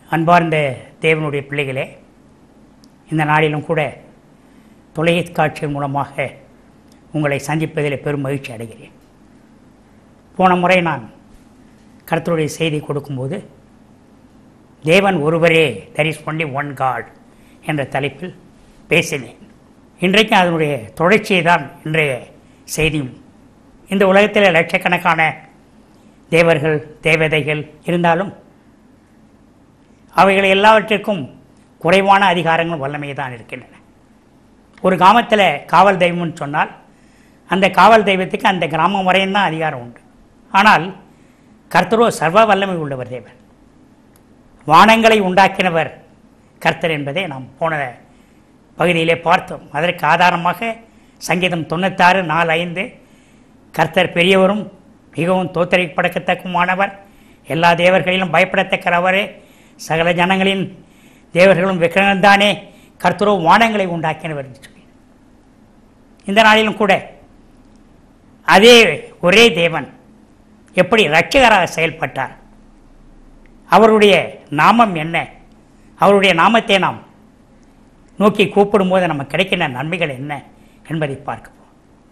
அன்பார்ந்த தேவனுடைய பிள்ளைகளே இந்த நாளிலும் கூட தொலைக்காட்சி மூலமாக உங்களை சந்திப்பதில் பெரும் மகிழ்ச்சி அடைகிறேன் போன முறை நான் கர்த்தருடைய செய்தி கொடுக்கும்போது தேவன் ஒருவரே there is only one God என்ற தலைப்பில் பேசினேன் இன்றைக்கு அதனுடைய தொடர்ச்சியை தான் இன்றைய செய்தியும் இந்த உலகத்தில் லட்சக்கணக்கான தேவர்கள் தேவதைகள் இருந்தாலும் அவைகள் எல்லாவற்றிற்கும் குறைவான அதிகாரங்களும் வல்லமை தான் இருக்கின்றன ஒரு கிராமத்தில் காவல் தெய்வம்னு சொன்னால் அந்த காவல் தெய்வத்துக்கு அந்த கிராமம் வரையும் தான் அதிகாரம் உண்டு ஆனால் கர்த்தரோ சர்வ வல்லமை உள்ளவர் தேவன் வானங்களை உண்டாக்கினவர் கர்த்தர் என்பதை நாம் போன பகுதியிலே பார்த்தோம் அதற்கு ஆதாரமாக சங்கீதம் தொண்ணூத்தாறு நாலு ஐந்து கர்த்தர் பெரியவரும் மிகவும் தோத்தரிப்படக்கத்தக்குமானவர் எல்லா தேவர்களிலும் பயப்படத்தக்கவரே சகல ஜனங்களின் தேவர்களும் விக்கிரகம்தானே கர்த்தரோ வானங்களை உண்டாக்கினவர் என்று சொல்லி இந்த நாளிலும் கூட அதே ஒரே தேவன் எப்படி இரட்சகராக செயல்பட்டார் அவருடைய நாமம் என்ன அவருடைய நாமத்தை நாம் நோக்கி கூப்பிடும்போது நமக்கு கிடைக்கின்ற நன்மைகள் என்ன என்பதை பார்க்க போகிறோம்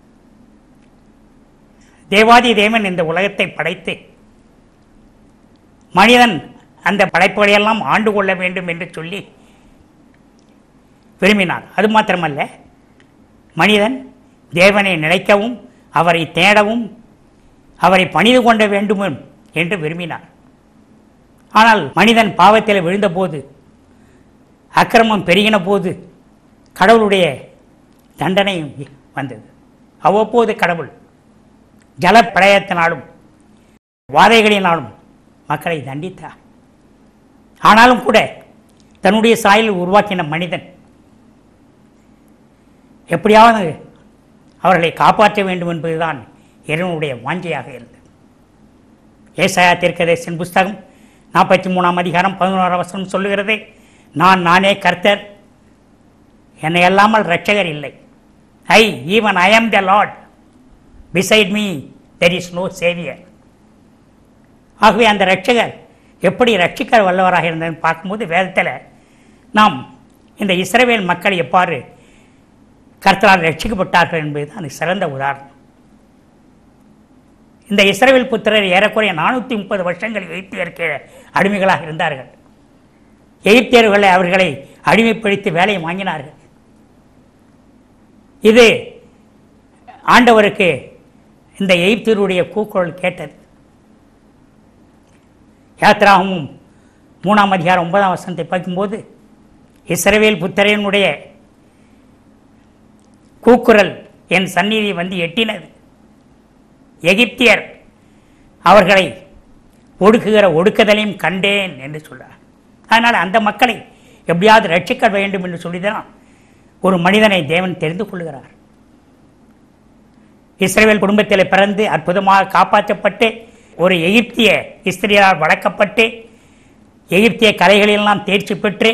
தேவாதி தேவன் இந்த உலகத்தை படைத்து மனிதன் அந்த படைப்புகளையெல்லாம் ஆண்டு கொள்ள வேண்டும் என்று சொல்லி விரும்பினார் அது மாத்திரமல்ல மனிதன் தேவனை நினைக்கவும் அவரை தேடவும் அவரை பணிந்து கொண்ட வேண்டும் என்று விரும்பினார் ஆனால் மனிதன் பாவத்தில் விழுந்தபோது அக்கிரமம் பெருகின போது கடவுளுடைய தண்டனை வந்தது அவ்வப்போது கடவுள் ஜலப்பிரயத்தினாலும் வாதைகளினாலும் மக்களை தண்டித்தார் ஆனாலும் கூட தன்னுடைய சாயலில் உருவாக்கின மனிதன் எப்படியாவது அவர்களை காப்பாற்ற வேண்டும் என்பதுதான் இறைவனுடைய வாஞ்சையாக இருந்தது ஏசாயா தீர்க்கதரிசன் புஸ்தகம் நாற்பத்தி மூணாம் அதிகாரம் பதினோராம் வசனம் சொல்லுகிறது நான் நானே கர்த்தர் என்னை அல்லாமல் ரட்சகர் இல்லை ஐ even I am the Lord beside me there is no saviour ஆகவே அந்த ரட்சகர் எப்படி ரட்சிக்க வல்லவராக இருந்ததுன்னு பார்க்கும்போது வேதத்தில் நாம் இந்த இஸ்ரவேல் மக்கள் எவ்வாறு கர்த்தரால் ரட்சிக்கப்பட்டார்கள் என்பது தான் சிறந்த உதாரணம் இந்த இஸ்ரவேல் புத்திரர் ஏறக்குறைய நானூற்றி முப்பது வருஷங்கள் எகிப்தியருக்கு அடிமைகளாக இருந்தார்கள் எகிப்தியர்களை அவர்களை அடிமைப்படுத்தி வேலையை வாங்கினார்கள் இது ஆண்டவருக்கு இந்த எகிப்தியருடைய கூக்குரல் கேட்டது யாத்ராகமும் மூணாம் அதிகாரம் ஒன்பதாம் வசனத்தை பார்க்கும்போது இஸ்ரவேல் புத்திரனுடைய கூக்குரல் என் சந்நிதி வந்து எட்டினது எகிப்தியர் அவர்களை ஒடுக்குகிற ஒடுக்குதலையும் கண்டேன் என்று சொல்றார் அதனால் அந்த மக்களை எப்படியாவது ரட்சிக்க வேண்டும் என்று சொல்லிதான் ஒரு மனிதனை தேவன் தெரிந்து கொள்கிறார் இஸ்ரேல் குடும்பத்தில் பிறந்து அற்புதமாக காப்பாற்றப்பட்டு ஒரு எகிப்திய இஸ்திரியால் வளர்க்கப்பட்டு எகிப்திய கலைகளெல்லாம் தேர்ச்சி பெற்று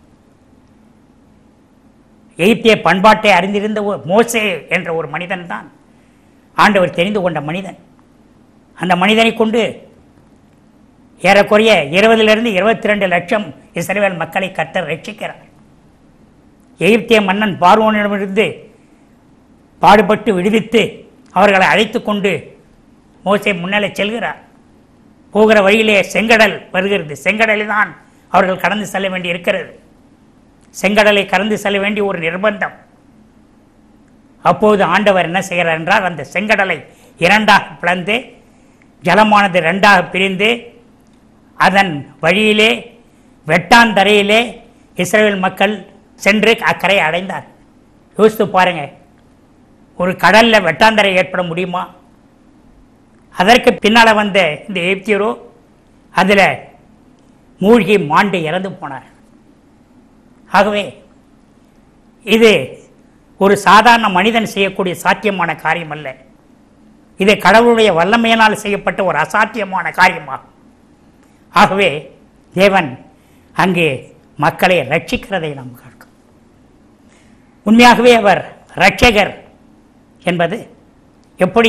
எகிப்திய பண்பாட்டை அறிந்திருந்த ஒரு மோசே என்ற ஒரு மனிதன் தான் ஆண்டவர் தெரிந்து கொண்ட மனிதன் அந்த மனிதனை கொண்டு ஏறக்குறைய இருபதிலிருந்து இருபத்தி ரெண்டு லட்சம் இஸ்ரேல் மக்களை கத்தர் ரட்சிக்கிறார் எகிப்திய மன்னன் பார்வோனிடமிருந்து பாடுபட்டு விடுவித்து அவர்களை அழைத்து கொண்டு மோசே முன்னாலே செல்கிறார் போகிற வழியிலே செங்கடல் வருகிறது செங்கடலில் தான் அவர்கள் கடந்து செல்ல வேண்டி இருக்கிறது செங்கடலை கடந்து செல்ல வேண்டிய ஒரு நிர்பந்தம் அப்போது ஆண்டவர் என்ன செய்கிறார் என்றால் அந்த செங்கடலை இரண்டாக பிளந்து ஜலமானது ரெண்டாக பிரிந்து அதன் வழியிலே வெட்டாந்தரையிலே இஸ்ரேல் மக்கள் சென்று அக்கறை அடைந்தார் யோசித்து பாருங்க ஒரு கடல்ல வெட்டாந்தரை ஏற்பட முடியுமா அதற்கு பின்னால் வந்த இந்த எப்தியரோ அதில் மூழ்கி மாண்டு இறந்து போனார் ஆகவே இது ஒரு சாதாரண மனிதன் செய்யக்கூடிய சாத்தியமான காரியம் அல்ல இது கடவுளுடைய வல்லமையினால் செய்யப்பட்ட ஒரு அசாத்தியமான காரியமாகும் ஆகவே தேவன் அங்கே மக்களை ரட்சிக்கிறதை நாம் பார்க்கிறோம் உண்மையாகவே அவர் ரட்சகர் என்பது எப்படி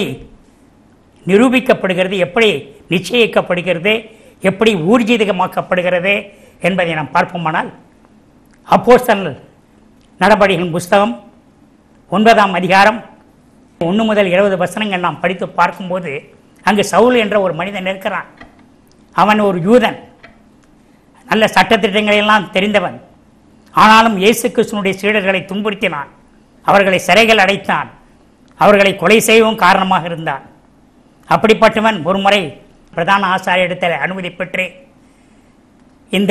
நிரூபிக்கப்படுகிறது எப்படி நிச்சயிக்கப்படுகிறது எப்படி ஊர்ஜிதமாக்கப்படுகிறது என்பதை நாம் பார்ப்போமானால் அப்போஸ்தலர் நடபடிகளின் புஸ்தகம் ஒன்பதாம் அதிகாரம் ஒன்று முதல் இருபது வசனங்கள் நாம் படித்து பார்க்கும்போது அங்கு சவுல் என்ற ஒரு மனிதன் இருக்கிறான் அவன் ஒரு யூதன் நல்ல சட்டத்திட்டங்களை எல்லாம் தெரிந்தவன் ஆனாலும் இயேசு கிறிஸ்துனுடைய சீடர்களை துன்புறுத்தினான் அவர்களை சிறைகள் அடைத்தான் அவர்களை கொலை செய்யவும் காரணமாக இருந்தான் அப்படிப்பட்டவன் ஒரு முறை பிரதான ஆசாரியரிடத்தில் அனுமதி பெற்று இந்த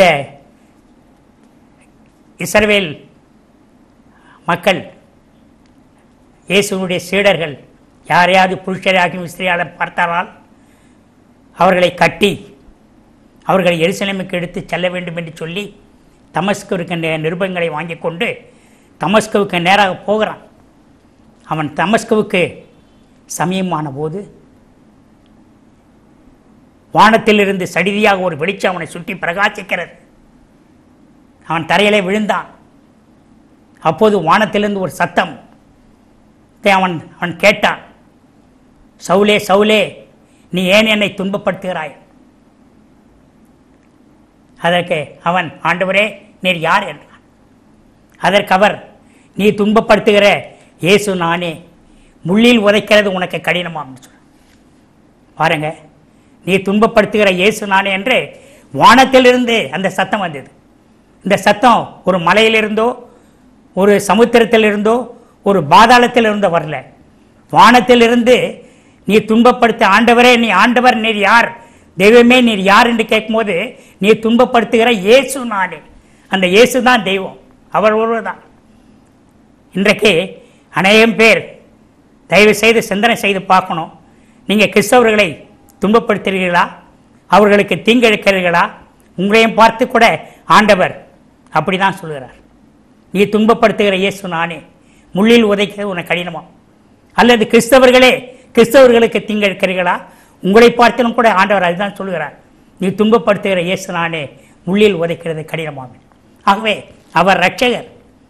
இஸ்ரவேல் மக்கள் இயேசுனுடைய சீடர்கள் யாரையாவது புருஷராகவும் ஸ்திரியாக பார்த்தானால் அவர்களை கட்டி அவர்களை எருசலேமுக்கு எடுத்து செல்ல வேண்டும் என்று சொல்லி தமஸ்குவுக்கு நே- நிருபங்களை வாங்கி கொண்டு தமஸ்குவுக்கு நேராக போகிறான் அவன் தமஸ்குவுக்கு சமயமான போது வானத்திலிருந்து சடிதியாக ஒரு வெளிச்சம் அவனை சுற்றி பிரகாசிக்கிறது அவன் தரையிலே விழுந்தான் அப்போது வானத்திலிருந்து ஒரு சத்தம் இதை அவன் அவன் கேட்டான் சவுலே சவுலே நீ ஏன் என்னை துன்பப்படுத்துகிறாய் அதற்கு அவன் ஆண்டவரே நீர் யார் என்றான் அதற்கு அவர் நீ துன்பப்படுத்துகிற இயேசு நானே முள்ளில் உதைக்கிறது உனக்கு கடினமாகும் சொன்னார் பாருங்க நீ துன்பப்படுத்துகிற இயேசு நானே என்று வானத்திலிருந்து அந்த சத்தம் வந்தது இந்த சத்தம் ஒரு மலையிலிருந்தோ ஒரு சமுத்திரத்திலிருந்தோ ஒரு பாதாளத்திலிருந்தோ வரல வானத்திலிருந்து நீ துன்பப்படுத்த ஆண்டவரே நீ ஆண்டவர் நீர் யார் தெய்வமே நீர் யார் என்று கேட்கும்போது நீ துன்பப்படுத்துகிற இயேசு நானே அந்த இயேசு தான் தெய்வம் அவர் ஒருவர் தான் இன்றைக்கு அநேகம் பேர் தயவு செய்து சிந்தனை செய்து பார்க்கணும் நீங்கள் கிறிஸ்தவர்களை துன்பப்படுத்துகிறீர்களா அவர்களுக்கு தீங்கிழைக்கிறீர்களா உங்களையும் பார்த்து கூட ஆண்டவர் அப்படி தான் சொல்கிறார் நீ துன்பப்படுத்துகிற இயேசு நானே முள்ளில் உதைக்கிறது உனக்கு கடினமா அல்லது கிறிஸ்தவர்களே கிறிஸ்தவர்களுக்கு தீங்கிழைக்கிறீர்களா உங்களை பார்த்திலும் கூட ஆண்டவர் அதுதான் சொல்கிறார் நீ துன்பப்படுத்துகிற இயேசு நானே முள்ளில் உதைக்கிறது கடினமாகும் ஆகவே அவர் இரட்சகர்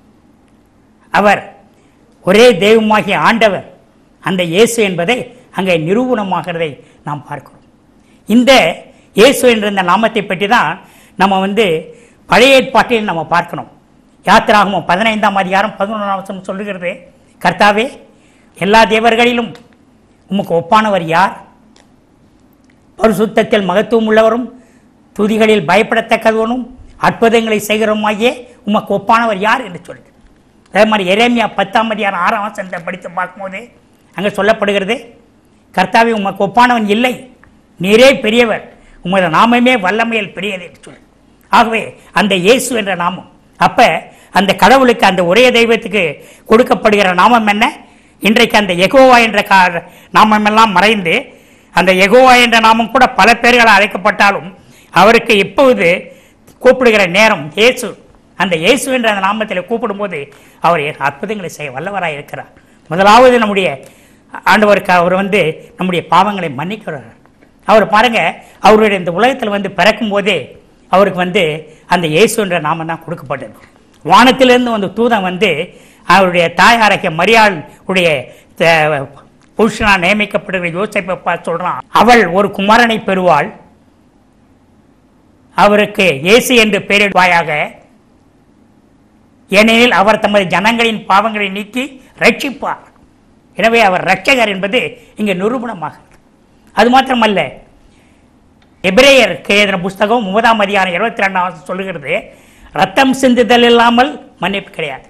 அவர் ஒரே தெய்வமாகிய ஆண்டவர் அந்த இயேசு என்பதை அங்கே நிரூபணமாகிறதை நாம் பார்க்கிறோம் இந்த இயேசு என்ற இந்த நாமத்தை பற்றி தான் நம்ம வந்து பழைய ஏற்பாட்டில் நம்ம பார்க்கணும் யாத்திராகமம் பதினைந்தாம் அதிகாரம் பதினொன்றாம் வசனம் சொல்லுகிறது கர்த்தாவே எல்லா தேவர்களிலும் உமக்கு ஒப்பானவர் யார் பரிசுத்தத்தில் மகத்துவம் உள்ளவரும் துதிகளில் பயப்படத்தக்கவனும் அற்புதங்களை செய்கிறோமாகிய உமக்கு ஒப்பானவர் யார் என்று சொல்லுது அதே மாதிரி எரேமியா பத்தாம் அதிகாரம் ஆறாம் வசனத்தை படித்து பார்க்கும்போது அங்கே சொல்லப்படுகிறது கர்த்தாவே உமக்கு ஒப்பானவன் இல்லை நீரே பெரியவர் உமது நாமமே வல்லமையில் பெரியது என்று சொல்லு ஆகவே அந்த இயேசு என்ற நாமம் அப்ப அந்த கடவுளுக்கு அந்த ஒரே தெய்வத்துக்கு கொடுக்கப்படுகிற நாமம் என்ன இன்றைக்கு அந்த எகோவா என்ற கா நாமமெல்லாம் மறைந்து அந்த எகோவா என்ற நாமம் கூட பல பேர்களால் அழைக்கப்பட்டாலும் அவருக்கு இப்பொழுது கூப்பிடுகிற நேரம் இயேசு அந்த இயேசு என்ற அந்த நாமத்தில் கூப்பிடும்போது அவர் அற்புதங்களை செய்ய வல்லவராக இருக்கிறார் முதலாவது நம்முடைய ஆண்டவருக்கு அவர் வந்து நம்முடைய பாவங்களை மன்னிக்கிறார் அவர் பாருங்க அவருடைய இந்த உலகத்தில் வந்து பிறக்கும் போதே அவருக்கு வந்து அந்த இயேசு என்ற நாமம் தான் கொடுக்கப்பட்டது வானத்திலிருந்து வந்து தூதன் வந்து அவருடைய தாயாரகிய மரியாள் உடைய த- புருஷனா நியமிக்கப்படுகிற யோசிப்பை பார்த்து சொல்றான் அவள் ஒரு குமாரனை பெறுவாள் அவருக்கு இயேசு என்று பெயரிடுவாயாக ஏனெனில் அவர் தமது ஜனங்களின் பாவங்களை நீக்கி ரட்சிப்பார் எனவே அவர் ரட்சகர் என்பது இங்கே நிரூபணமாகிறது அது மாத்திரமல்ல எபிரேயருக்கு எழுதின புஸ்தகம் ஒன்பதாம் அதிகாரம் இருபத்தி ரெண்டாம் சொல்லுகிறது ரத்தம் சிந்துதல் இல்லாமல் மன்னிப்பு கிடையாது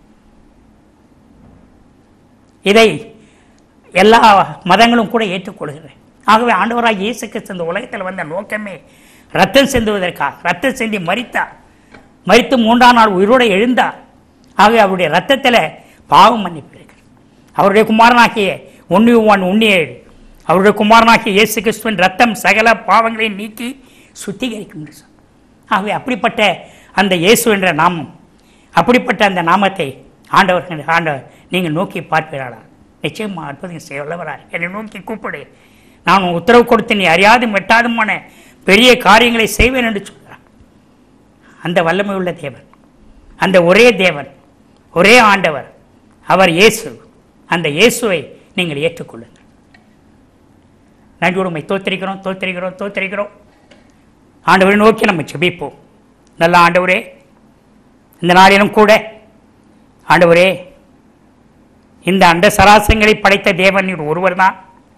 இதை எல்லா மதங்களும் கூட ஏற்றுக்கொள்கிறேன் ஆகவே ஆண்டவராக இயேசு கிறிஸ்து இந்த உலகத்தில் வந்த நோக்கமே ரத்தம் சிந்துவதற்காக ரத்தம் சிந்தி மரித்தார் மரித்து மூன்றாம் நாள் உயிரோடு எழுந்தார் ஆகவே அவருடைய ரத்தத்தில் பாவம் மன்னிப்பு இருக்கிறது அவருடைய குமாரனாகிய ஒன்று ஒன் ஒன்று ஏழு அவருடைய குமாரனாகிய இயேசு கிறிஸ்துவின் ரத்தம் சகல பாவங்களை நீக்கி சுத்திகரிக்கும் என்று சொன்னார். ஆகவே அப்படிப்பட்ட அந்த இயேசு என்ற நாமம் அப்படிப்பட்ட அந்த நாமத்தை ஆண்டவர் ஆண்டவர் நீங்கள் நோக்கி பார்ப்பீர்களா நிச்சயமா அற்புதம் செய்ய வல்லவராய் என்னை நோக்கி கூப்பிடு நான் உன் உத்தரவு கொடுத்து நீ அறியாதும் வெட்டாதுமான பெரிய காரியங்களை செய்வேன் என்று சொல்கிறார் அந்த வல்லமை உள்ள தேவன் அந்த ஒரே தேவன் ஒரே ஆண்டவர் அவர் இயேசு அந்த இயேசுவை நீங்கள் ஏற்றுக்கொள்ளுங்கள் நன்றி உண்மை தோத்திரிக்கிறோம் தோத்திரிக்கிறோம் தோத்திரிக்கிறோம் ஆண்டவரை நோக்கி நம்ம ஜெபிப்போம் நல்ல ஆண்டவரே இந்த நாளிலும் கூட ஆண்டவரே இந்த அண்ட சராசங்களை படைத்த தேவன் நீர் ஒருவர்தான்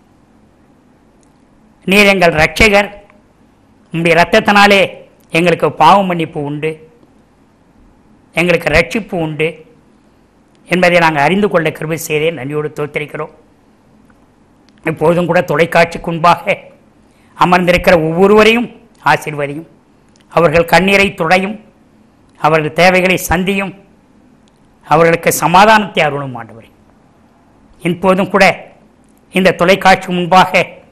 நீர் எங்கள் இரட்சகர் உம்முடைய இரத்தத்தினாலே எங்களுக்கு பாவ மன்னிப்பு உண்டு எங்களுக்கு ரட்சிப்பு உண்டு என்பதை நாங்கள் அறிந்து கொள்ள கிருபை செய்தே நன்றியோடு தோத்தரிக்கிறோம் இப்பொழுதும் கூட தொலைக்காட்சிக்கு முன்பாக அமர்ந்திருக்கிற ஒவ்வொருவரையும் ஆசீர்வதியும் அவர்கள் கண்ணீரை துடையும் அவர்கள் தேவைகளை சந்தியும் அவர்களுக்கு சமாதானத்தை அருளும் ஆண்டவரே இப்போதும் கூட இந்த தொலைக்காட்சி முன்பாக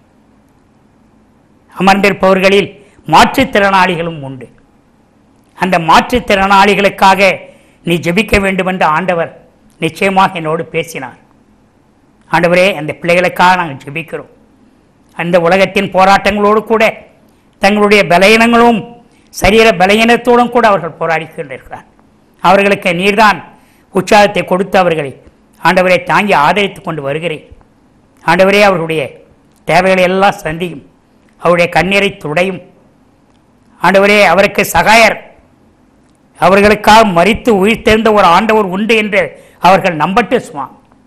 அமர்ந்திருப்பவர்களில் மாற்றுத்திறனாளிகளும் உண்டு அந்த மாற்றுத்திறனாளிகளுக்காக நீ ஜெபிக்க வேண்டும் என்று ஆண்டவர் நிச்சயமாக என்னோடு பேசினார் ஆண்டவரே அந்த பிள்ளைகளுக்காக நாங்கள் ஜெபிக்கிறோம் அந்த உலகத்தின் போராட்டங்களோடு கூட தங்களுடைய பலவீனங்களும் சரீர பலவீனத்தோடும் கூட அவர்கள் போராடி கொண்டிருக்கிறார் அவர்களுக்கு நீர்தான் உற்சாகத்தை கொடுத்து அவர்களை ஆண்டவரை தாங்கி ஆதரித்து கொண்டு வருகிறேன் ஆண்டவரே அவர்களுடைய தேவைகளை எல்லாம் சந்தியும் அவருடைய கண்ணீரை துடையும் ஆண்டவரே அவருக்கு சகாயர் அவர்களுக்காக மறித்து உயிர்த்தெழுந்த ஒரு ஆண்டவர் உண்டு என்று அவர்கள் நம்பட்டு சுமா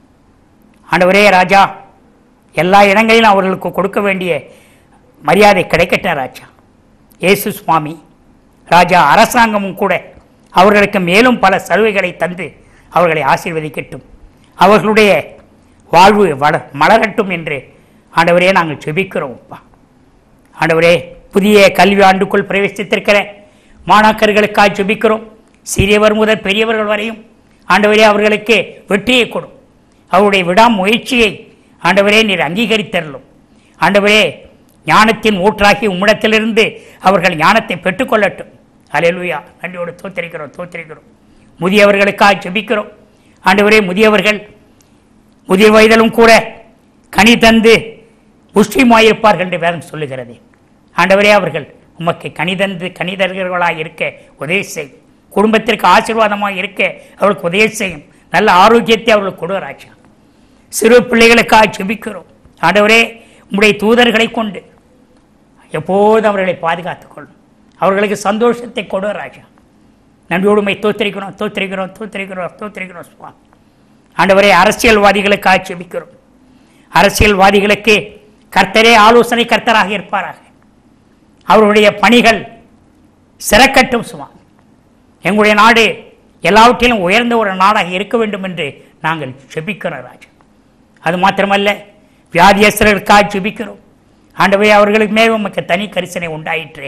ஆண்டவரே ராஜா எல்லா இடங்களிலும் அவர்களுக்கு கொடுக்க வேண்டிய மரியாதை கிடைக்கட்டும் ராஜா இயேசு சுவாமி ராஜா அரசாங்கமும் கூட அவர்களுக்கு மேலும் பல சலுகைகளை தந்து அவர்களை ஆசீர்வதிக்கட்டும் அவர்களுடைய வாழ்வு வள மலரட்டும் என்று ஆண்டவரே நாங்கள் ஜெபிக்கிறோம் அப்பா ஆண்டவரே புதிய கல்வி ஆண்டுக்குள் பிரவேசித்திருக்கிற மாணாக்கர்களுக்காக ஜெபிக்கிறோம் சிறியவர் முதல் பெரியவர்கள் வரையும் ஆண்டவரே அவர்களுக்கு வெற்றியை கொடும் அவருடைய விடாமுயற்சியை ஆண்டவரே நீர் அங்கீகரித்தரலும் ஆண்டவரே ஞானத்தின் ஊற்றாகி உம்மிடத்திலிருந்து அவர்கள் ஞானத்தை பெற்றுக்கொள்ளட்டும் அலையலுயா நன்றியோடு தோத்தரிக்கிறோம் தோத்தரிக்கிறோம் முதியவர்களுக்காக ஜெபிக்கிறோம் ஆண்டவரே முதியவர்கள் முதிய வயதிலும் கூட கனி தந்து புஷ்டிமாயிருப்பார்கள் என்று வேதம் சொல்லுகிறது ஆண்டவரே அவர்கள் உமக்கு கனிதந்து கனிதர்களாக இருக்க உதவி செய்யும் குடும்பத்திற்கு ஆசீர்வாதமாக இருக்க அவர்களுக்கு உதவி செய்யும் நல்ல ஆரோக்கியத்தை அவர்களுக்கு கொடு ராஜா சிறு பிள்ளைகளுக்காக ஜெபிக்கிறோம் ஆண்டவரே உம்முடைய தூதர்களை கொண்டு எப்போதும் அவர்களை பாதுகாத்துக் கொள்ளும் அவர்களுக்கு சந்தோஷத்தை கொடு ராஜா நன்றியோடுமை தோத்திரிக்கிறோம் தோத்திரிக்கிறோம் தோத்திரிக்கிறோம் தோத்திரிக்கிறோம் சுவாமி ஆண்டவரே அரசியல்வாதிகளுக்காக ஜெபிக்கிறோம் அரசியல்வாதிகளுக்கு கர்த்தரே ஆலோசனை கர்த்தராக இருப்பாராக அவருடைய பணிகள் சிறக்கட்டும் சுவாமி எங்களுடைய நாடு எல்லாவற்றிலும் உயர்ந்த ஒரு நாடாக இருக்க வேண்டும் என்று நாங்கள் ஜெபிக்கிறோம் ராஜா அது மாத்திரமல்ல வியாதியஸ்தர்களுக்காக ஜெபிக்கிறோம் ஆண்டவரே அவர்களுக்கு மேல் உமக்கு தனி கரிசனை உண்டாயிற்றே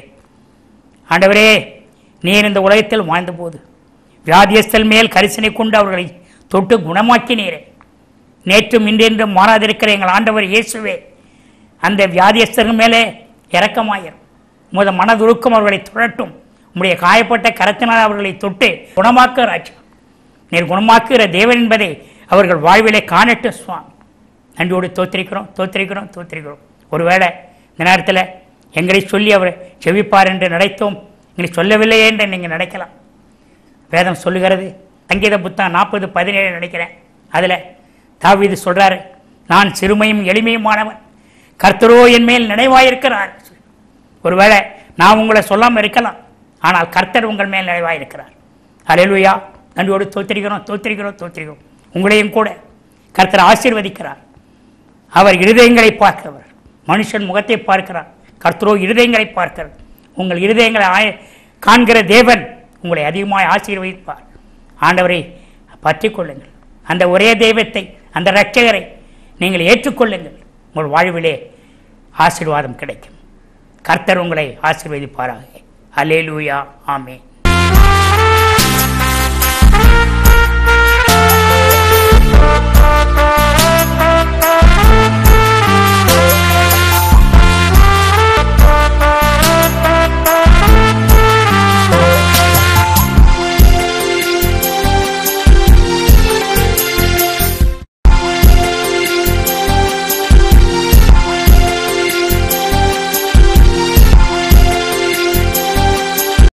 ஆண்டவரே நீர் இந்த உலகத்தில் வாழ்ந்தபோது வியாதியஸ்தல் மேல் கரிசனை கொண்டு அவர்களை தொட்டு குணமாக்கினீரே நேற்றும் இன்றென்றும் மாறாதிருக்கிற எங்கள் ஆண்டவர் இயேசுவே அந்த வியாதியஸ்தர்கள் மேலே இரக்கமாயிரும் உமது மனதுருக்கம் அவர்களை துரட்டும் உம்முடைய காயப்பட்ட கரத்தினால் அவர்களை தொட்டு குணமாக்க ராஜா நீர் குணமாக்குகிற தேவன் என்பதை அவர்கள் வாழ்விலே காணட்டும் சுவாமி நன்றியோடு தோத்திரிக்கிறோம் தோத்திரிக்கிறோம் தோத்திரிக்கிறோம் ஒருவேளை இந்த நேரத்தில் எங்களை சொல்லி அவர் செவிப்பார் என்று நினைத்தோம் எங்களை சொல்லவில்லையே என்று நீங்கள் நினைக்கலாம் வேதம் சொல்லுகிறது சங்கீத புத்தகம் நாற்பது பதினேழு நினைக்கிறேன் அதில் தாவீது சொல்றாரு நான் சிறுமையும் எளிமையுமானவன் கர்த்தரோ என் மேல் நினைவாயிருக்கிறார் ஒருவேளை நான் உங்களை சொல்லாமல் இருக்கலாம் ஆனால் கர்த்தர் உங்கள் மேல் நினைவாயிருக்கிறார் அலையலுயா நன்றியோடு தோத்திரிக்கிறோம் தோத்திரிக்கிறோம் தோத்திரிக்கிறோம் உங்களையும் கூட கர்த்தர் ஆசீர்வதிக்கிறார் அவர் இருதயங்களை பார்க்கிறவர் மனுஷன் முகத்தை பார்க்கிறார் கர்த்தரோ இருதயங்களை பார்க்கிறார் உங்கள் இருதயங்களை ஆய காண்கிற தேவன் உங்களை அதிகமாக ஆசீர்வதிப்பார் ஆண்டவரை பற்றி கொள்ளுங்கள் அந்த ஒரே தெய்வத்தை அந்த இரட்சகரை நீங்கள் ஏற்றுக்கொள்ளுங்கள் உங்கள் வாழ்விலே ஆசீர்வாதம் கிடைக்கும் கர்த்தர் உங்களை ஆசீர்வதிப்பாராக அல்லேலூயா ஆமென்